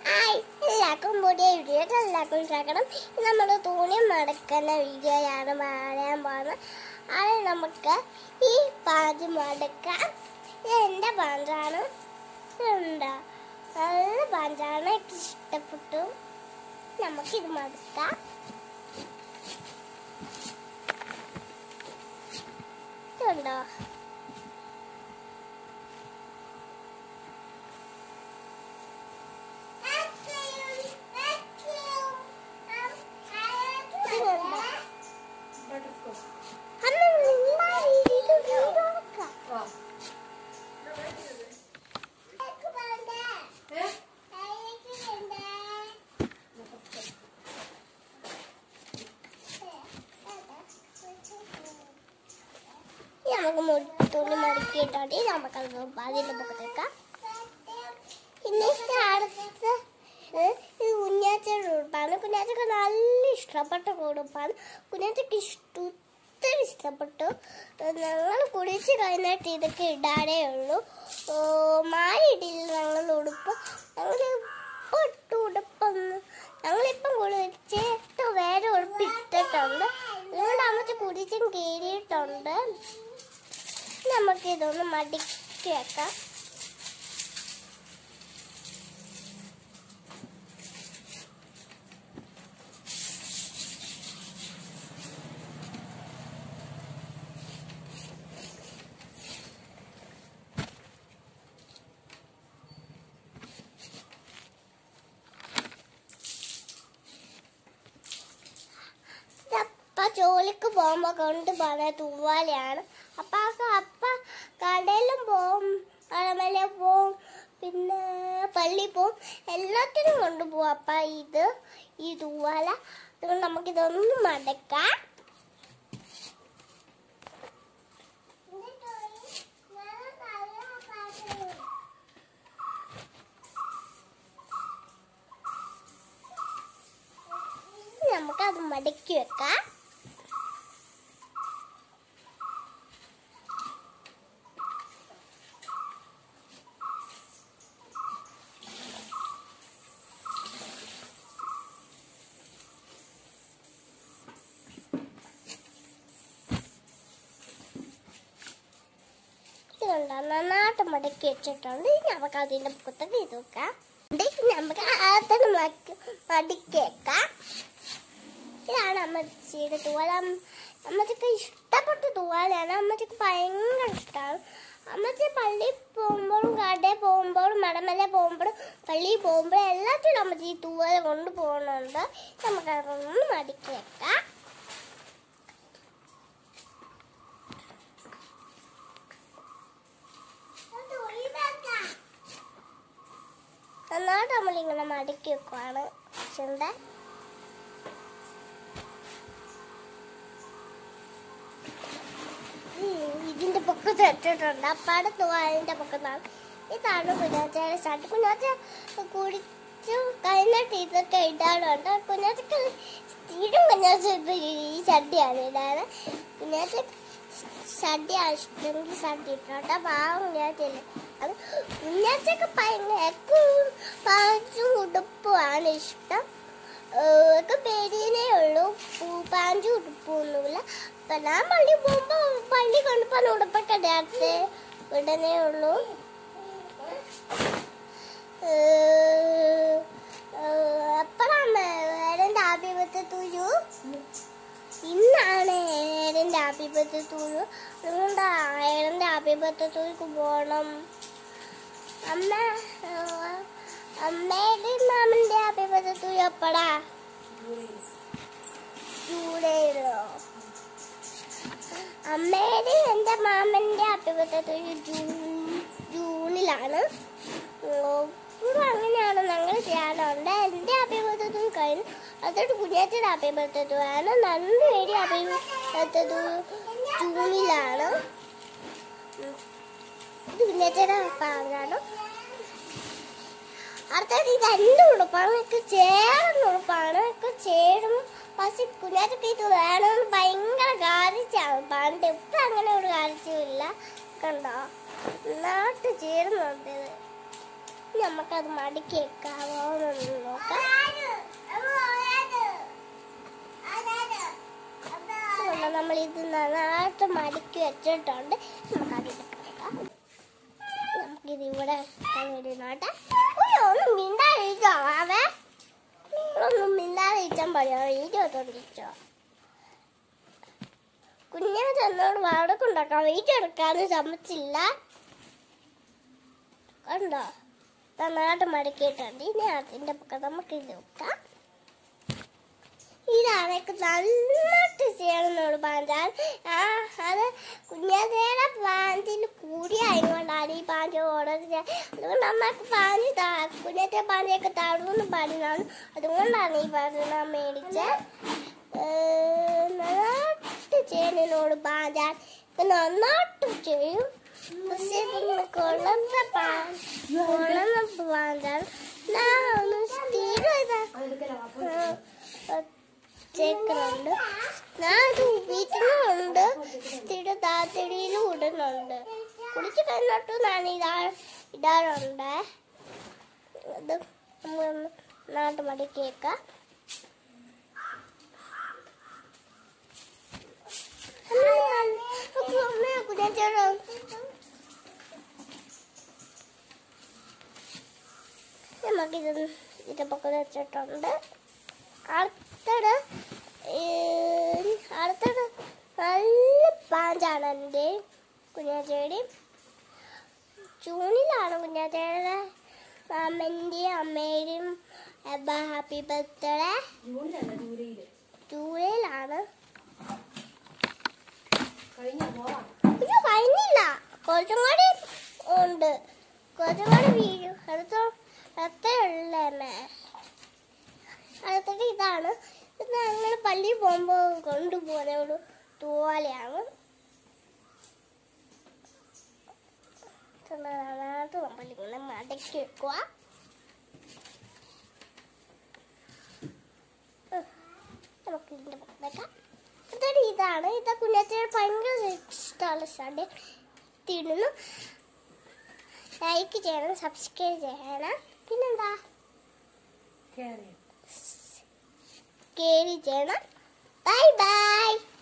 Hi എല്ലാവർക്കും പുതിയ video എല്ലാവർക്കും സ്വാഗതം നമ്മൾ തുണി മടക്കുന്ന വീഡിയോയാണ് പറയാൻ പോകുന്നത് അത് നമുക്ക് ഈ പാഞ്ച് മടക്കാം ഇത് എൻ്റെ പാഞ്ചാണ് ഇതുണ്ടോ നല്ല പാഞ്ചാണ് എനിക്ക് ഇഷ്ടപ്പെട്ടു നമുക്കിത് മടക്കാം ഇതുണ്ടോ ഇതുണ്ടോ അന്ന് നിങ്ങളെ രീതിയിൽ വീഡിയോ എടുക്കാം ഇനി നമുക്ക് മുടി തുണി മടക്കിയിട്ടുണ്ട് നമുക്കത് അതിൻ്റെ പൊക്കത്തേക്കാം പിന്നെ അടുത്ത ഇത് കുഞ്ഞാച്ചയുടെ ഉടുപ്പാണ് കുഞ്ഞാച്ചക്ക് നല്ല ഇഷ്ടപ്പെട്ട ഉടുപ്പാണ് കുഞ്ഞാച്ചക്ക് ഇഷ്ട ഒത്തിരി ഇഷ്ടപ്പെട്ടു ഞങ്ങൾ കുളിച്ച് കഴിഞ്ഞിട്ട് ഇതൊക്കെ ഇടാനേ ഉള്ളൂ ഓ, മാറിയിട്ടില്ല ഞങ്ങൾ ഉടുപ്പ് ഞങ്ങൾ ഇപ്പോൾ ഇട്ട ഉടുപ്പൊന്ന് ഞങ്ങളിപ്പം കുളിച്ചിട്ട് വേറെ ഉടുപ്പ് ഇട്ടിട്ടുണ്ട് അതുകൊണ്ട് അമ്മച്ച് കുടിച്ചും കയറിയിട്ടുണ്ട് നമുക്കിതൊന്ന് മടക്കി വെക്കാം അപ്പ ജോലിക്ക് പോകുമ്പോ കൊണ്ട് പോകുന്ന തൂവാലയാണ് അപ്പ അപ്പ കടയിലും പോവും കടമല പോവും പിന്നെ പള്ളി പോവും എല്ലാത്തിനും കൊണ്ടുപോകും അപ്പ ഇത് ഈ തൂവാല അതുകൊണ്ട് നമുക്കിതൊന്ന് മടക്കാം നമുക്കത് മടക്കി വെക്കാം ഇതുണ്ട് നന്നായിട്ട് മടക്കി വെച്ചിട്ടുണ്ട് ഇനി നമുക്ക് അതിന്റെ പുറത്തൊക്കെ ഇത് വെക്കാം ഇത് നമുക്ക് അതിന് മടക്കി മടക്കി വെക്കാം ഇതാണ് അമ്മച്ചിയുടെ തൂവാല അമ്മച്ചിക്ക് ഇഷ്ടപ്പെട്ട തൂവാലയാണ് അമ്മച്ചിക്ക് ഭയങ്കര ഇഷ്ടമാണ് അമ്മച്ചി പള്ളിയിൽ പോകുമ്പോഴും കടയിൽ പോകുമ്പോഴും മടമല പോകുമ്പോഴും പള്ളിയിൽ പോകുമ്പോഴും എല്ലാത്തിനും അമ്മച്ചി ഈ തൂവാല കൊണ്ട് പോകുന്നുണ്ട് നമുക്ക് അതൊന്ന് മടക്കി വെക്കാം നന്നായിട്ട് നമ്മളിങ്ങനെ മടക്കി വെക്കുവാണ് ചിന്ത ഇതിന്റെ പൊക്കത്ത് വെച്ചിട്ടുണ്ട് അപ്പാടെ തുവാലിന്റെ പൊക്കത്താണ് ഇതാണ് കുഞ്ഞാച്ചയുടെ ഷർട്ട് കുഞ്ഞാച്ച കുടിച്ചു കഴിഞ്ഞിട്ട് ഇതൊക്കെ ഇടാറുണ്ട് കുഞ്ഞാച്ചക്ക് സ്ഥിരം കുഞ്ഞാച്ച ഇത് ഈ ഷഡ്ഡിയാണ് ഇടാറ് കുഞ്ഞാച്ച ഷഡ്ഡിയാണ് ഇഷ്ടമെങ്കിൽ ഷഡ്ഡി ഇട്ടോട്ടെ പാവം കുഞ്ഞാച്ചല്ലേ അത് കുഞ്ഞാച്ചക്ക് ഭയങ്കര പാഞ്ചും ഉടുപ്പുമാണ് ഇഷ്ടം ഒക്കെ പേടിയേ ഉള്ളൂ പാഞ്ചും ഉടുപ്പൊന്നുമില്ല അപ്പൊ ഞാൻ പള്ളി പോകുമ്പോ പള്ളി കൊണ്ടുപോകാൻ ഉടുപ്പൊക്കെ നേരത്തെ ഉടനെ ഉള്ളൂ എപ്പോഴാണ് ഏരന്റെ ആഭിപത്തെ തൂരു ഇന്നാണ് ഏരന്റെ ആഭിപത്തെ തൂരു അതുകൊണ്ട് ഏരന്റെ ആഭിപത്തെ തൂർക്ക് പോകണം അമ്മ അമ്മയുടെ മാമന്റെ ആഭിപത്തെ തൂര് എപ്പോഴാ ജൂലൈയിലോ അമ്മയുടെ എൻ്റെ മാമന്റെ അഭിപത്തത് ജൂണിലാണ് ഇപ്പം അങ്ങനെയാണ് ഞങ്ങൾ ചെയ്യാറുണ്ട് എൻ്റെ അഭിപത്തതും കഴിഞ്ഞു അതൊരു കുഞ്ഞാച്ചയുടെ അഭിപത്തതുമാണ് നന്ദിയുടെ അഭിപത്തത് ജൂണിലാണ് ഉം. ഇത് കുഞ്ഞാച്ചയുടെ പാങ്ങാണ് അടുത്തത് ഇത് രണ്ട് ഉടുപ്പാണ് എനിക്ക് ചേർന്ന ഉടുപ്പാണ് എനിക്ക് ചേരും പക്ഷെ കുഞ്ഞാറ്റൊക്കെ ഇത് വേണമെന്ന് ഭയങ്കര കാരിച്ചാണ് പണ്ട് ഇപ്പം അങ്ങനെ ഒരു കാരിച്ചുമില്ല കണ്ടോ നാട്ട് ചേരുന്നുണ്ട് ഇത് നമുക്കത് മടക്കി വെക്കാവോ എന്ന് നോക്കാം അതുകൊണ്ട് നമ്മൾ ഇത് നന്നായിട്ട് മടക്കി വെച്ചിട്ടുണ്ട് നമുക്ക് അതിൽ കിടക്കാം നമുക്കിത് ഇവിടെ വേണ്ടിയിട്ട് ഒന്ന് മിണ്ടാതിരിച്ചോ ആവേ നിങ്ങളൊന്നും മിണ്ടാതിരിച്ചാൻ പറയാ വീഡിയോ തൊണ്ടിച്ചോ കുഞ്ഞിനെ ചെന്നോട് വാടക ഉണ്ടാക്കാം വീഡിയോ എടുക്കാനും സമ്മതിച്ചില്ല കണ്ടോ നന്നായിട്ട് മടക്കിയിട്ടുണ്ട് ഇനി അതിൻ്റെ പക്കം നമുക്ക് ഇത് വെക്കാം ഇതാണൊക്കെ നന്നായിട്ട് ചെയ്യണമെന്നോട് പറഞ്ഞാൽ ആ അത് കുഞ്ഞേതേടെ പാഞ്ചിൽ കൂടിയായതുകൊണ്ടാണ് ഈ പാഞ്ച് ഓർഡർ ചെയ്യുക അതുകൊണ്ട് അമ്മക്ക് പാഞ്ച് താ കുഞ്ഞത്തെ പാഞ്ചൊക്കെ തടുവെന്ന് പറഞ്ഞാണ് അതുകൊണ്ടാണ് ഈ പറഞ്ഞ മേടിച്ചത് നന്നായിട്ട് ചെയ്യുന്നതിനോട് പാഞ്ചാൽ ഇത് നന്നായിട്ട് ചെയ്യും പക്ഷേ ഇതൊന്ന് കൊള്ളുന്ന പാ കൊള്ളുന്ന പാഞ്ചാൽ ഞാൻ ഒന്ന് സ്ഥിരം ഇതാ ചേക്കുന്നുണ്ട് ഞാൻ ഇത് വീട്ടിലുണ്ട് സ്ഥിര താത്തടിയിലും ഇടുന്നുണ്ട് കുളിച്ച് കഴിഞ്ഞിട്ട് ഞാൻ ഇടാ ഇടാറുണ്ട് അത് നമ്മളൊന്ന് നാട്ടു മടക്കിയേക്കാം നമുക്കിത് ഇതിന്റെ പക്കം വെച്ചിട്ടുണ്ട് അടുത്തത് അടുത്തത് നല്ല പാഞ്ചാണ് എൻ്റെ കുഞ്ഞാച്ചേടി ജൂണിലാണ് കുഞ്ഞാച്ചയുടെ അമ്മൻ്റെയും അമ്മയുടെയും ഹാപ്പി ബർത്ത്ഡേ ജൂണിലല്ല ജൂലൈയില് ജൂലൈയിലാണ് കഴിഞ്ഞ പോവാ ഇത് കഴിഞ്ഞില്ല കുറച്ചും കൂടി ഉണ്ട് കുറച്ചും കൂടി വീഴും അടുത്ത അടുത്തേ ഉള്ളേ അടുത്തിട്ട് ഇതാണ് ഇത് ഞങ്ങൾ പള്ളിയിൽ പോകുമ്പോൾ കൊണ്ടുപോകുന്ന ഒരു തോലയാണ് നന്നായിട്ട് പള്ളി കൊണ്ട് മടക്കി വെക്കുക ഉം. നമുക്ക് ഇതിൻ്റെ വെക്കാം എന്നിട്ട് ഇതാണ് ഇത് കുഞ്ഞത്തിന് ഭയങ്കര ഇഷ്ടമുള്ള സൺഡേ തിന്നുന്നു ലൈക്ക് ചെയ്യണം സബ്സ്ക്രൈബ് ചെയ്യണം പിന്നെന്താ കേറി കേറി ചെയ്യണം ബൈ ബൈ